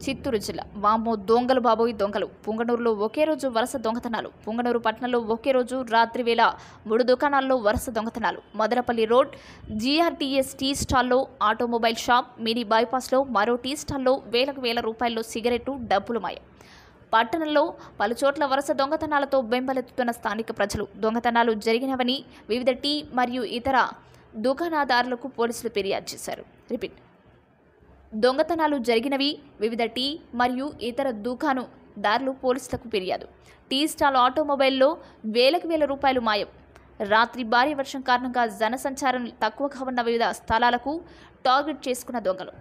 చిత్తూరు జిల్లా వామో దొంగలు బాబోయ్ దొంగలు పుంగనూరులో ఒకే రోజు వరుస దొంగతనాలు పుంగనూరు పట్టణంలో ఒకే రోజు రాత్రి వేళ మూడు దుకాణాల్లో వరుస దొంగతనాలు మదనపల్లి రోడ్ జీఆర్టీఎస్ టీ స్టాల్లో ఆటోమొబైల్ షాప్ మినీ బైపాస్లో మరో టీ స్టాల్లో వేలకు వేల రూపాయల్లో సిగరెట్టు డబ్బులు మాయం పట్టణంలో పలు చోట్ల వరుస దొంగతనాలతో బెంబలెత్తుతున్న స్థానిక ప్రజలు దొంగతనాలు జరిగినవని వివిధ టీ మరియు ఇతర దుకాణదారులకు పోలీసులు ఫిర్యాదు చేశారు రిపీట్ దొంగతనాలు జరిగినవి వివిధ టీ మరియు ఇతర దుకాణదారులు పోలీసులకు ఫిర్యాదు టీ స్టాల్ ఆటోమొబైల్లో వేలకు వేల రూపాయలు మాయం రాత్రి భారీ వర్షం కారణంగా జనసంచారం తక్కువగా ఉన్న వివిధ స్థలాలకు టార్గెట్ చేసుకున్న దొంగలు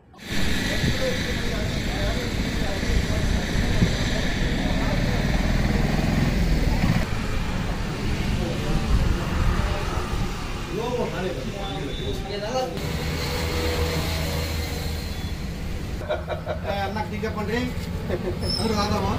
నాకు దిగప్పండి అందరూ రాదామా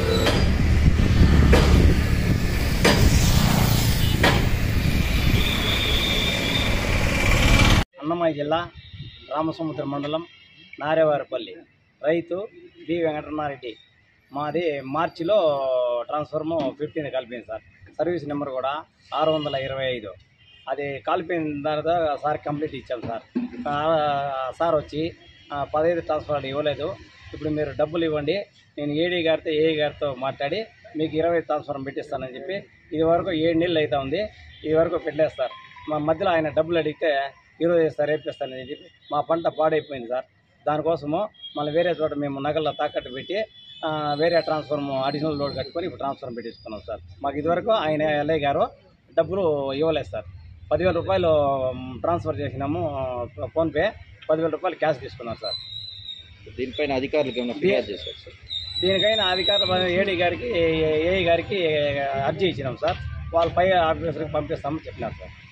అన్నమయ్య జిల్లా రామసముద్ర మండలం నారేవారిపల్లి రైతు బి వెంకటరమారెడ్డి మాది మార్చిలో ట్రాన్స్ఫర్ము ఫిఫ్టీన్ కలిపింది సార్ సర్వీస్ నెంబర్ కూడా ఆరు వందల ఇరవై ఐదు అది కలిపిన తర్వాత సార్ కంప్లీట్ ఇచ్చాం సార్ ఆ, సార్ వచ్చి ఆ, పదహైదు ట్రాన్స్ఫర్ ఇవ్వలేదు ఇప్పుడు మీరు డబ్బులు ఇవ్వండి నేను ఏడీ గారితో ఏఈ గారితో మాట్లాడి మీకు ఇరవై ట్రాన్స్ఫర్ పెట్టిస్తానని చెప్పి ఇది వరకు ఏడు నెలలు అవుతా ఉంది ఇది వరకు పెట్టలేస్తారు మా మధ్యలో ఆయన డబ్బులు అడిగితే ఈరోజు ఇస్తారు రేపు ఇస్తానని చెప్పి మా పంట పాడైపోయింది సార్ దానికోసము మళ్ళీ వేరే చోట మేము నగల్లో తాకట్టు పెట్టి ఆ, వేరే ట్రాన్స్ఫార్మ్ అడిషనల్ లోడ్ కట్టుకొని ఇప్పుడు ట్రాన్స్ఫర్ పెట్టించుకున్నాం సార్ మాకు ఇదివరకు ఆయన ఎల్ఐ గారు డబ్బులు ఇవ్వలేదు సార్ పదివేల రూపాయలు మ్, ట్రాన్స్ఫర్ చేసినాము ఫోన్పే పదివేల రూపాయలు క్యాష్ తీసుకున్నాం సార్ దీనిపైన అధికారులకు ఏమైనా ఫిర్యాదు చేశారు సార్ దీనికైనా అధికారులు ఏడీ గారికి ఏఈ గారికి అర్జీ ఇచ్చినాం సార్ వాళ్ళ పై ఆఫీసర్కి పంపిస్తామని చెప్పినారు సార్